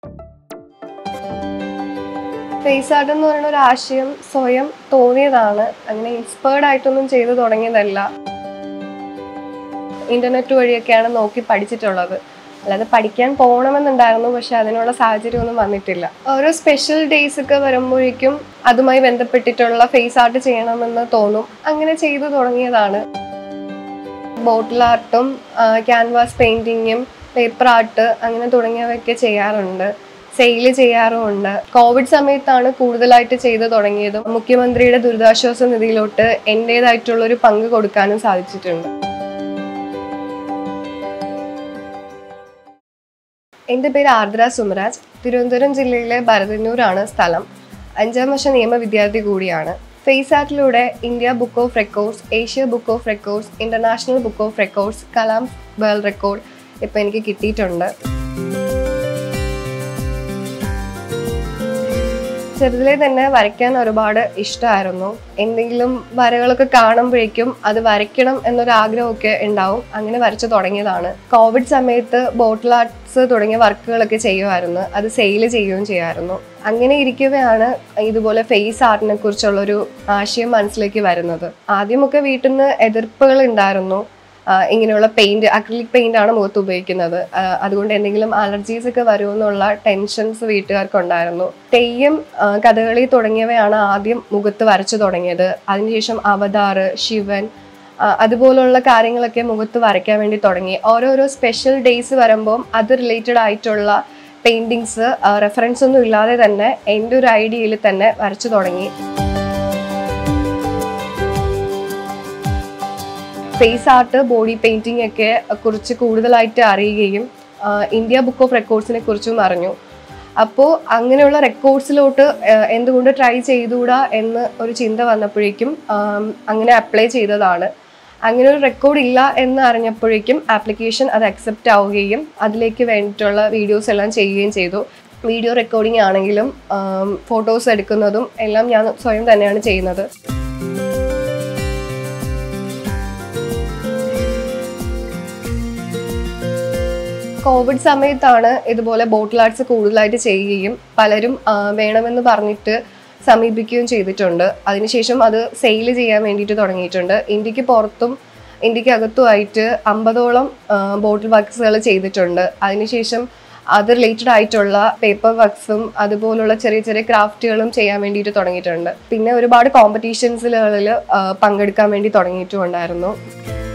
face art എന്ന് പറയുന്ന ഒരു ആശയം സ്വയം തോന്നിയതാണ് അങ്ങനെ ഇൻസ്പയർഡ് ആയിട്ടൊന്നും ചെയ്തു തുടങ്ങിയതല്ല ഇന്റർനെറ്റ് വഴിയൊക്കെയാണ് നോക്കി പഠിച്ചിട്ടുള്ളത് അല്ലാതെ പഠിക്കാൻ പോകണമെന്നുണ്ടായിരുന്നു പക്ഷെ അതിനുള്ള സാഹചര്യമൊന്നും വന്നിട്ടില്ല ഓരോ സ്പെഷ്യൽ ഡേയ്സ് ഒക്കെ വരുമ്പോഴേക്കും അതുമായി ബന്ധപ്പെട്ടിട്ടുള്ള ഫേസ് ആർട്ട് ചെയ്യണമെന്ന് തോന്നും അങ്ങനെ ചെയ്തു തുടങ്ങിയതാണ് ബോട്ടിൽ ആർട്ടും ക്യാൻവാസ് പെയിന്റിങ്ങും പേപ്പർ ആർട്ട് അങ്ങനെ തുടങ്ങിയവയൊക്കെ ചെയ്യാറുണ്ട് സെയിൽ ചെയ്യാറുമുണ്ട് കോവിഡ് സമയത്താണ് കൂടുതലായിട്ട് ചെയ്തു തുടങ്ങിയതും മുഖ്യമന്ത്രിയുടെ ദുരിതാശ്വാസ നിധിയിലോട്ട് എൻ്റെതായിട്ടുള്ള ഒരു പങ്ക് കൊടുക്കാനും സാധിച്ചിട്ടുണ്ട് എൻ്റെ പേര് ആർദ്ര സുമരാജ് തിരുവനന്തപുരം ജില്ലയിലെ ഭരതന്നൂരാണ് സ്ഥലം അഞ്ചാം വർഷ നിയമ വിദ്യാർത്ഥി കൂടിയാണ് ഫേസ് ആർട്ടിലൂടെ India book of records Asia book of records international book of records Kalam world record ഇപ്പം എനിക്ക് കിട്ടിയിട്ടുണ്ട് ചെറുതിലെ തന്നെ വരയ്ക്കാൻ ഒരുപാട് ഇഷ്ടമായിരുന്നു എന്തെങ്കിലും വരകളൊക്കെ കാണുമ്പോഴേക്കും അത് വരയ്ക്കണം എന്നൊരു ആഗ്രഹമൊക്കെ ഉണ്ടാവും അങ്ങനെ വരച്ചു തുടങ്ങിയതാണ് കോവിഡ് സമയത്ത് ബോട്ടിൽ ആർട്സ് തുടങ്ങിയ വർക്കുകളൊക്കെ ചെയ്യുമായിരുന്നു അത് സെയിൽ ചെയ്യുകയും ചെയ്യുമായിരുന്നു അങ്ങനെ ഇരിക്കവെയാണ് ഇതുപോലെ ഫേസ് ആർട്ടിനെ കുറിച്ചുള്ളൊരു ആശയം മനസ്സിലേക്ക് വരുന്നത് ആദ്യമൊക്കെ വീട്ടിൽ നിന്ന് എതിർപ്പുകൾ ഉണ്ടായിരുന്നു ആഹ് ഇങ്ങനെയുള്ള പെയിന്റ് അക്രിലിക് പെയിന്റ് ആണ് മുഖത്ത് ഉപയോഗിക്കുന്നത് ആഹ് അതുകൊണ്ട് എന്തെങ്കിലും അലർജീസ് ഒക്കെ വരുമെന്നുള്ള ടെൻഷൻസ് വീട്ടുകാർക്ക് ഉണ്ടായിരുന്നു തെയ്യം ആഹ് കഥകളി തുടങ്ങിയവയാണ് ആദ്യം മുഖത്ത് വരച്ചു തുടങ്ങിയത് അതിനുശേഷം അവതാർ ശിവൻ ആഹ് അതുപോലുള്ള കാര്യങ്ങളൊക്കെ മുഖത്ത് വരയ്ക്കാൻ വേണ്ടി തുടങ്ങി ഓരോരോ സ്പെഷ്യൽ ഡേയ്സ് വരുമ്പം അത് റിലേറ്റഡ് ആയിട്ടുള്ള പെയിന്റിങ്സ് റെഫറൻസ് ഒന്നും ഇല്ലാതെ തന്നെ എൻ്റെ ഒരു ഐഡിയയിൽ തന്നെ വരച്ചു തുടങ്ങി ഫേസ് ആർട്ട് ബോഡി പെയിന്റിംഗ് ഒക്കെ കുറിച്ച് കൂടുതലായിട്ട് അറിയുകയും ആ, ഇന്ത്യ ബുക്ക് ഓഫ് റെക്കോർഡ്സിനെ കുറിച്ചും അറിഞ്ഞു അപ്പോൾ അങ്ങനെയുള്ള റെക്കോർഡ്സിലോട്ട് എന്തുകൊണ്ട് ട്രൈ ചെയ്തുകൂടാ എന്ന് ഒരു ചിന്ത വന്നപ്പോഴേക്കും ആം, അങ്ങനെ അപ്ലൈ ചെയ്തതാണ് അങ്ങനെ ഒരു റെക്കോർഡ് ഇല്ല എന്ന് അറിഞ്ഞപ്പോഴേക്കും ആപ്ലിക്കേഷൻ അത് അക്സെപ്റ്റ് ആവുകയും അതിലേക്ക് വേണ്ടിയിട്ടുള്ള വീഡിയോസ് എല്ലാം ചെയ്യുകയും ചെയ്തു വീഡിയോ റെക്കോർഡിംഗ് ആണെങ്കിലും ഫോട്ടോസ് എടുക്കുന്നതും എല്ലാം ഞാൻ സ്വയം തന്നെയാണ് ചെയ്യുന്നത് കോവിഡ് സമയത്താണ് ഇതുപോലെ ബോട്ടിൽ ആർട്സ് കൂടുതലായിട്ട് ചെയ്യുകയും പലരും ആ, വേണമെന്ന് പറഞ്ഞിട്ട് സമീപിക്കുകയും ചെയ്തിട്ടുണ്ട് അതിനുശേഷം അത് സെയിൽ ചെയ്യാൻ വേണ്ടിയിട്ട് തുടങ്ങിയിട്ടുണ്ട് ഇന്ത്യക്ക് പുറത്തും ഇന്ത്യക്ക് അകത്തുമായിട്ട് അമ്പതോളം ബോട്ടിൽ വർക്ക്സുകൾ ചെയ്തിട്ടുണ്ട് അതിനുശേഷം അത് റിലേറ്റഡ് ആയിട്ടുള്ള പേപ്പർ വർക്ക്സും അതുപോലുള്ള ചെറിയ ചെറിയ ക്രാഫ്റ്റുകളും ചെയ്യാൻ വേണ്ടിയിട്ട് തുടങ്ങിയിട്ടുണ്ട് പിന്നെ ഒരുപാട് കോമ്പറ്റീഷൻസുകളിൽ പങ്കെടുക്കാൻ വേണ്ടി തുടങ്ങിയിട്ടുണ്ടായിരുന്നു